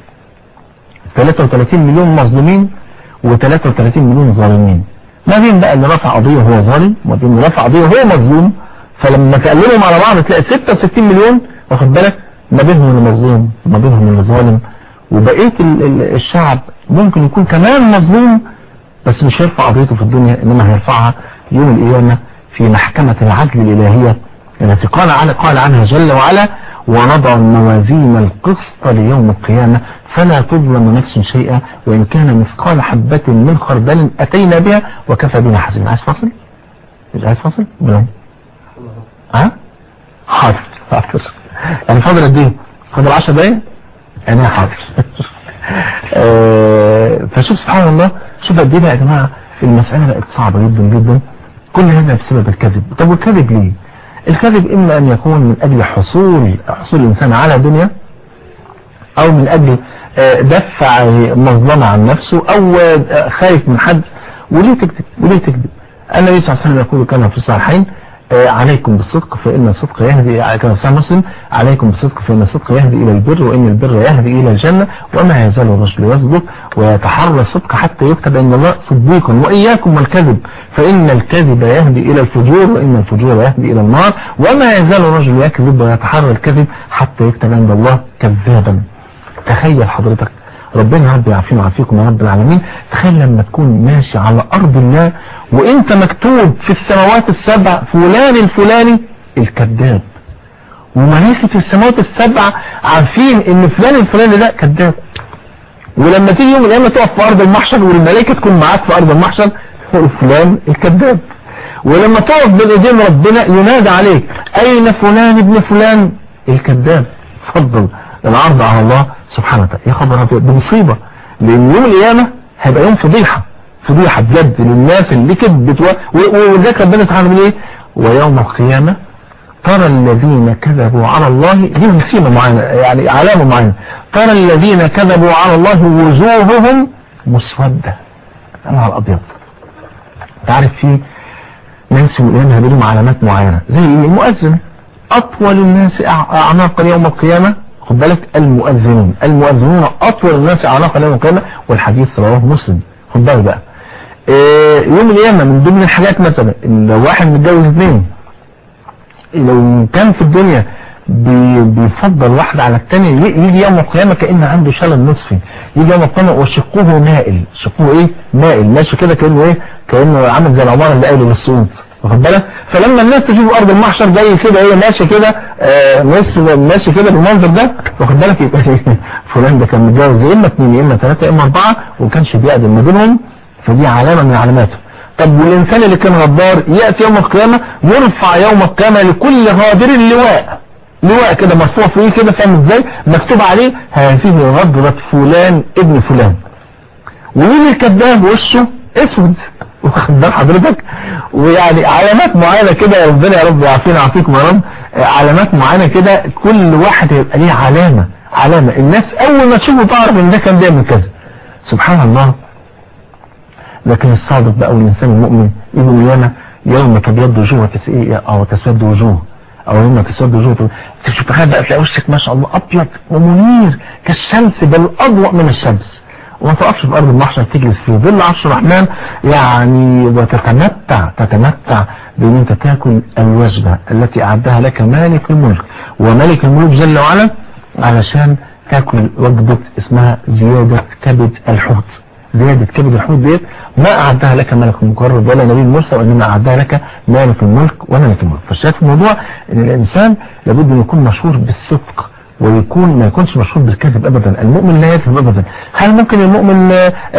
33 مليون مظلومين و33 مليون ظالمين ما بين بقى اللي رفع قضية وهو ظالم وما بين اللي رفع قضية وهو مظلوم فلما تقللهم على بعض تلاقي 66 مليون واخد بالك ما بينهم اللي مظلوم وما بينهم اللي ظالم وبقية الشعب ممكن يكون كمان مظلوم بس مش هيرفع قضيته في الدنيا انما هيرفعها يوم القيامة في محكمة العدل الالهية التي قال عنها, قال عنها جل وعلا ونضع الموازين القسط ليوم القيامة فلا تظلم نفس شيئا وإن كان مثقال حبة من خردل أتينا بها وكفى بنا حسن عايز فاصل؟ مش عايز فاصل؟ بلون ها؟ حاضر حاضر يعني فاضل قد ايه؟ فاضل 10 دقايق؟ انا حاضر فشوف سبحان الله شوف قد ايه يا جماعه المساله بقت صعبه جدا جدا كل هذا بسبب الكذب طب والكذب ليه؟ الكذب إما أن يكون من أجل حصول حصول الإنسان على دنيا أو من أجل دفع مظلمة عن نفسه أو خايف من حد وليه تكذب وليه تكذب النبي صلى الله عليه وسلم يقول كما في الصحيحين آه عليكم بالصدق فإن الصدق يهدي كما سمع مسلم عليكم بالصدق فإن الصدق يهدي إلى البر وإن البر يهدي إلى الجنة وما يزال الرجل يصدق ويتحرى الصدق حتى يكتب عند الله صديقا وإياكم والكذب فإن الكذب يهدي إلى الفجور وإن الفجور يهدي إلى النار وما يزال الرجل يكذب ويتحرى الكذب حتى يكتب عند الله كذابا تخيل حضرتك ربنا رب يعافينا ويعافيكم يا رب العالمين تخيل لما تكون ماشي على أرض الله وانت مكتوب في السماوات السبع فلان الفلاني الكذاب وملائكة في السماوات السبع عارفين ان فلان الفلاني ده كذاب ولما تيجي يوم القيامة تقف في أرض المحشر والملائكة تكون معاك في أرض المحشر فلان الكذاب ولما تقف بين ايدين ربنا ينادى عليك أين فلان ابن فلان الكذاب اتفضل العرض على الله سبحانه وتعالى يا خبر ابيض دي مصيبة لان يوم القيامة هيبقى يوم فضيحة فضيحة بجد للناس اللي كذبت وذاك ربنا سبحانه بيقول ايه ويوم القيامة ترى الذين كذبوا على الله دي مصيبة معينة يعني علامة معينة ترى الذين كذبوا على الله وجوههم مسودة انا على الابيض تعرف في ناس من القيامة هيبقى علامات معينة زي المؤذن اطول الناس اعناقا يوم القيامة خد بالك المؤذنون المؤذنون اطول الناس اعناقا يوم القيامة والحديث رواه مسلم خد بالك بقى إيه يوم القيامة من ضمن الحاجات مثلا لو واحد متجوز اثنين لو كان في الدنيا بي بيفضل واحد على الثاني يجي يوم القيامة كأن عنده شلل نصفي يجي يوم القيامة وشقه مائل شقه ايه مائل ماشي كده كأنه ايه كأنه عامل زي العمارة اللي قايله للصعود واخد بالك فلما الناس تشوف ارض المحشر جاي كده ايه ماشي كده آه نص ماشي كده بالمنظر ده واخد بالك يبقى فلان ده كان متجوز يا اما اثنين يا اما ثلاثه يا اما اربعه وما كانش بيقدم ما بينهم فدي علامه من علاماته طب والإنسان اللي كان غدار يأتي يوم القيامة يرفع يوم القيامة لكل غادر لواء لواء كده مرفوع فيه كده فاهم ازاي مكتوب عليه هذه غدرة فلان ابن فلان ومين الكذاب وشه اسود واخد بال حضرتك ويعني علامات معينة كده يا ربنا يا رب يعافينا ويعافيكم يا رب علامات معينة كده كل واحد هيبقى ليه علامة علامة الناس اول ما تشوفه تعرف ان ده كان بيعمل كذا سبحان الله لكن الصادق بقى والإنسان المؤمن يقول اليوم يوم تبيض وجوه أو تسود وجوه أو يوم تسود وجوه تشوف تخيل بقى تلاقي وشك ما شاء الله أبيض ومنير كالشمس بل أضوء من الشمس وما تقفش في أرض المحشر تجلس في ظل عرش الرحمن يعني وتتمتع تتمتع بأن أنت تاكل الوجبة التي أعدها لك مالك الملك وملك الملك جل وعلا علشان تاكل وجبة اسمها زيادة كبد الحوت زيادة كبد الحوت ديت ما أعدها لك ملك المقرب ولا نبي المرسل وإنما أعدها لك مالك الملك وملك الملك فالشاهد في الموضوع إن الإنسان لابد أن يكون مشهور بالصدق ويكون ما يكونش مشهور بالكذب أبدا المؤمن لا يكذب أبدا هل ممكن المؤمن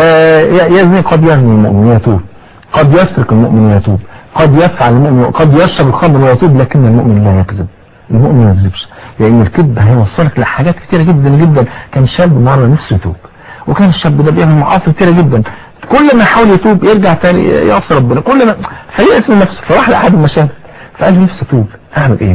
يزني قد يزني المؤمن ويتوب قد يسرق المؤمن ويتوب قد يفعل المؤمن قد يشرب الخمر ويتوب لكن المؤمن لا يكذب المؤمن ما يكذبش لأن الكذب هيوصلك لحاجات كتيرة جدا جدا كان شاب مرة نفسه يتوب وكان الشاب ده بيعمل معاصي كتيرة جدا كل ما يحاول يتوب يرجع تاني يعصي ربنا كل ما فيأس من نفسه فراح لأحد المشاهد فقال لي نفسي اتوب اعمل ايه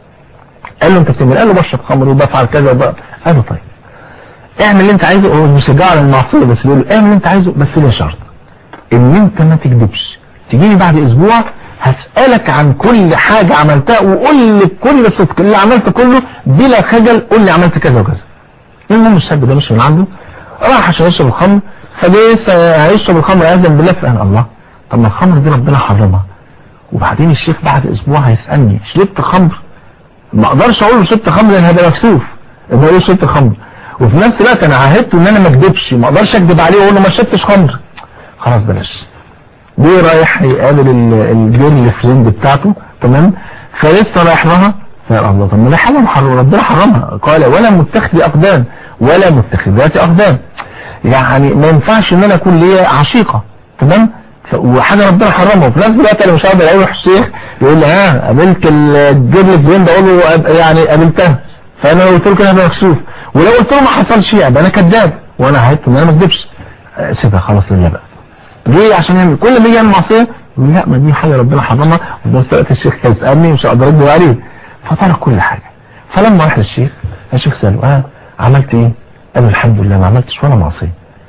قال له انت بتعمل قال له بشرب خمر وبفعل كذا وبقى قال له طيب اعمل اللي انت عايزه هو مشجع على المعصيه بس بيقول له اعمل اللي انت عايزه بس ليه شرط ان انت ما تكذبش تجيني بعد اسبوع هسألك عن كل حاجة عملتها وقول لي بكل صدق اللي عملته كله بلا خجل قول لي عملت كذا وكذا المهم الشاب ده مش من عنده راح عشان يشرب الخمر فليس هيشرب الخمر يأذن بالله فقال الله طب ما الخمر دي ربنا حرمها وبعدين الشيخ بعد اسبوع هيسألني شربت خمر ما اقدرش اقول له شربت خمر لان هذا مكسوف ان هو شربت خمر وفي نفس الوقت انا عهدت ان انا ما اكذبش ما اقدرش اكذب عليه واقول له ما شربتش خمر خلاص بلاش ليه رايح يقابل الجيرل فريند بتاعته تمام فلسه رايح لها فقال الله طب ما ده حاجه محرمه ربنا حرمها قال ولا متخذ اقدام ولا متخذات اقدام يعني ما ينفعش ان انا اكون ليا عشيقه تمام وحاجه ربنا حرمها وفي نفس الوقت انا مش هقدر اروح الشيخ يقول لي ها قابلت الجيرل فريند اقول له يعني قابلتها فانا لو قلت له كده انا مكسوف ولو قلت له ما حصلش يبقى انا كذاب وانا عهدت ان انا ما اكذبش سيبها خلاص لله بقى ليه عشان يعمل كل ما يجي يعمل معصيه يقول لا ما دي حاجه ربنا حرمها وفي نفس الوقت الشيخ هيسالني مش هقدر ارد عليه فترك كل حاجه فلما راح للشيخ الشيخ ساله اه عملت ايه قال له الحمد لله ما عملتش ولا معصيه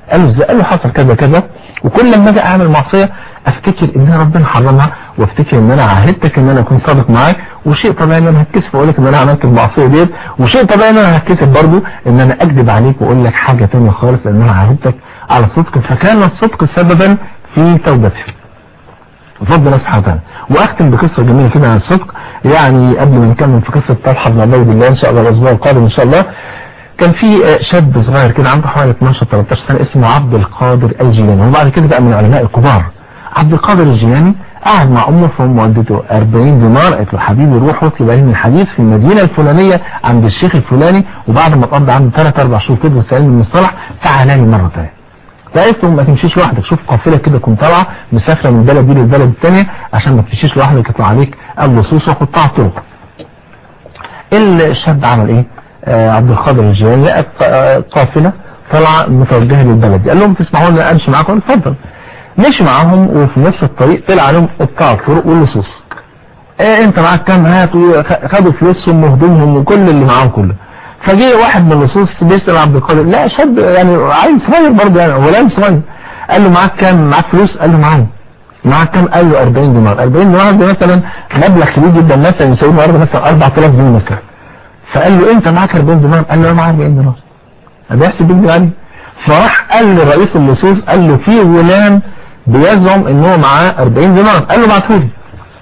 قال له ازاي قال له حصل كذا كذا وكل لما اجي اعمل معصيه افتكر ان ربنا حرمها وافتكر ان انا عاهدتك ان انا اكون صادق معاك وشيء طبيعي ان انا هتكسف واقول لك ان انا عملت المعصيه ديت وشيء طبيعي ان انا هتكسف برضه ان انا اكذب عليك واقول لك حاجه ثانيه خالص لان انا عاهدتك على الصدق فكان الصدق سببا في توبته بفضل الله سبحانه وتعالى واختم بقصه جميله كده عن الصدق يعني قبل ما نكمل في قصه طلحه بن عبيد الله ان شاء الله الاسبوع القادم ان شاء الله كان في شاب صغير كده عنده حوالي 12 13 سنه اسمه عبد القادر الجيلاني وبعد كده بقى من العلماء الكبار عبد القادر الجيلاني قعد مع امه فامه ودته 40 دينار قالت له حبيبي روح واطلب علم الحديث في المدينه الفلانيه عند الشيخ الفلاني وبعد ما تقضي عنده 3 4 شهور تدرس علم المصطلح تعالى لي مره ثانيه فقلت له ما تمشيش لوحدك شوف قافله كده تكون طالعه مسافره من البلد دي للبلد الثانيه عشان ما تمشيش لوحدك يطلع عليك اللصوص وقطاع طرق الشاب عمل ايه آه عبد القادر الجيلاني لقى قافله طالعه متوجهه للبلد قال لهم تسمحوا لي امشي معاكم اتفضل مشي معاهم وفي نفس الطريق طلع عليهم قطاع الطرق واللصوص ايه انت معاك كام هات خدوا فلوسهم وهدومهم وكل اللي معاهم كله فجه واحد من اللصوص بيسأل عبد القادر لا شاب يعني عيل صغير برضه يعني غلام صغير قال له معاك كام معاك فلوس قال له معايا معاك كام قال له 40 دينار 40 دينار ده مثلا مبلغ كبير جدا مثلا يساوي النهارده مثلا 4000 جنيه مثلا فقال له انت معاك 40 دينار قال له انا معايا 40 دينار بيحسب بيكذب عليه فراح قال لرئيس اللصوص قال له في غلام بيزعم ان هو معاه 40 دينار قال له ابعتهولي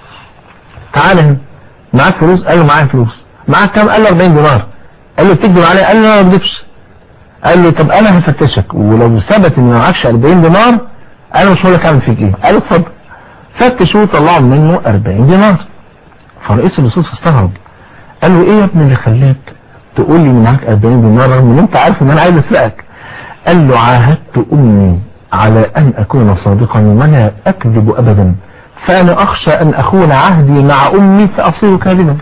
تعالى هنا معاك فلوس قال له معايا فلوس معاك كام قال له 40 دينار قال له بتكذب عليا قال له انا ما بكذبش قال له طب انا هفتشك ولو ثبت ان معكش 40 دينار انا مش هقول لك اعمل فيك ايه قال له اتفضل فتشوا وطلعوا منه 40 دينار فرئيس اللصوص استغرب قال له ايه يا ابني اللي خلاك تقول لي ان معاك 40 دينار رغم ان انت عارف ان انا عايز اسرقك قال له عاهدت امي على ان اكون صادقا ولا اكذب ابدا فانا اخشى ان اخون عهدي مع امي فاصير كاذبا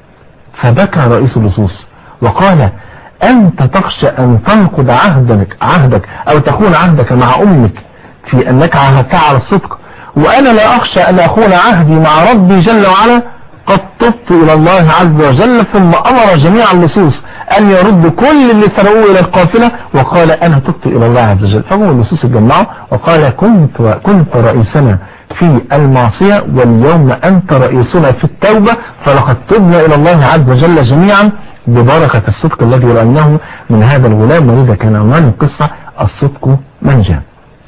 فبكى رئيس اللصوص وقال أنت تخشى أن تنقض عهدك, عهدك أو تخون عهدك مع أمك في أنك عهدت على الصدق وأنا لا أخشى أن أخون عهدي مع ربي جل وعلا قد تبت إلى الله عز وجل ثم أمر جميع اللصوص أن يردوا كل اللي سرقوه إلى القافلة وقال أنا تبت إلى الله عز وجل فهو اللصوص اتجمعوا وقال كنت, كنت رئيسنا في المعصية واليوم أنت رئيسنا في التوبة فلقد تبنا إلى الله عز وجل جميعا ببركة الصدق الذي رأيناه من هذا الغلام ولذا كان عنوان القصة الصدق منجا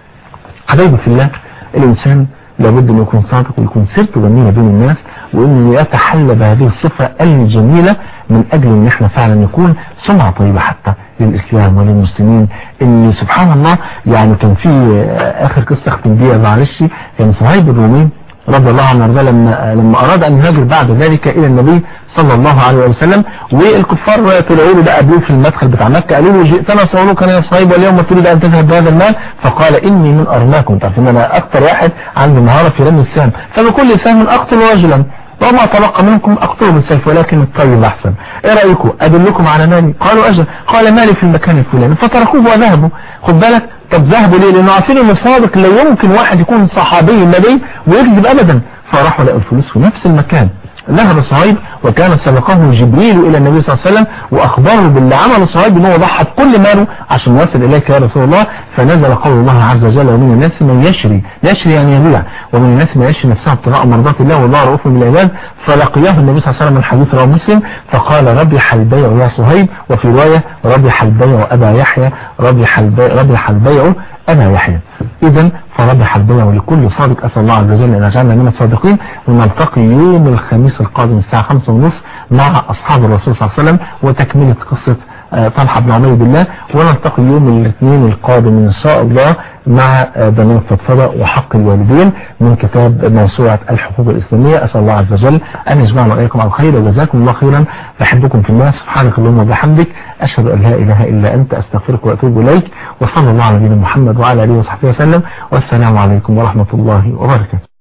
حبايبي في الله الإنسان لابد أن يكون صادق ويكون سيرته جميلة بين الناس وأنه يتحلى بهذه الصفة الجميلة من أجل أن احنا فعلا نكون سمعة طيبة حتى للإسلام وللمسلمين اللي سبحان الله يعني كان في آخر قصة اختم بيها معلش كان صهيب الرومي رضي الله عنه وارضاه لما لما اراد ان يهاجر بعد ذلك الى النبي صلى الله عليه وسلم والكفار طلعوا له بقى قابلوه في المدخل بتاع مكه قالوا له جئتنا سؤالك يا صهيب واليوم تريد ان تذهب بهذا المال فقال اني من ارماكم انت عارفين انا اكثر واحد عنده مهاره في رمي السهم فبكل سهم اقتل رجلا وما تبقى منكم اقتلوا بالسيف ولكن الطيب احسن ايه رايكم ادلكم على مالي قالوا اجل قال مالي في المكان الفلاني فتركوه وذهبوا خد بالك طب ذهبوا ليه لانه عارفين انه صادق لا يمكن واحد يكون صحابي النبي ويكذب ابدا فراحوا لقوا الفلوس في نفس المكان ذهب صهيب وكان سبقه جبريل الى النبي صلى الله عليه وسلم واخبره باللي عمله صهيب ان هو ضحى بكل ماله عشان يوصل اليك يا رسول الله فنزل قول الله عز وجل ومن الناس من يشري يشري يعني يبيع ومن الناس من يشري نفسه ابتغاء مرضات الله والله رؤوف بالعباد فلقياه النبي صلى الله عليه وسلم من حديث رواه مسلم فقال ربح البيع يا صهيب وفي روايه ربح البيع ابا يحيى ربح البيع ربح البيع أنا يحيى إذا فربح البيع لكل صادق أسأل الله عز وجل أن يجعلنا من الصادقين ونلتقي يوم الخميس القادم الساعة خمسة ونصف مع أصحاب الرسول صلى الله عليه وسلم وتكملة قصة طلحة بن عمير بالله ونلتقي يوم الاثنين القادم إن شاء الله مع بنات فضفضة وحق الوالدين من كتاب موسوعة الحقوق الإسلامية أسأل الله عز وجل أن يجمعنا وإياكم على الخير وجزاكم الله خيرا بحبكم في الله سبحانك اللهم وبحمدك أشهد أن لا إله إلا أنت أستغفرك وأتوب إليك وصلى الله على نبينا محمد وعلى آله وصحبه وسلم والسلام عليكم ورحمة الله وبركاته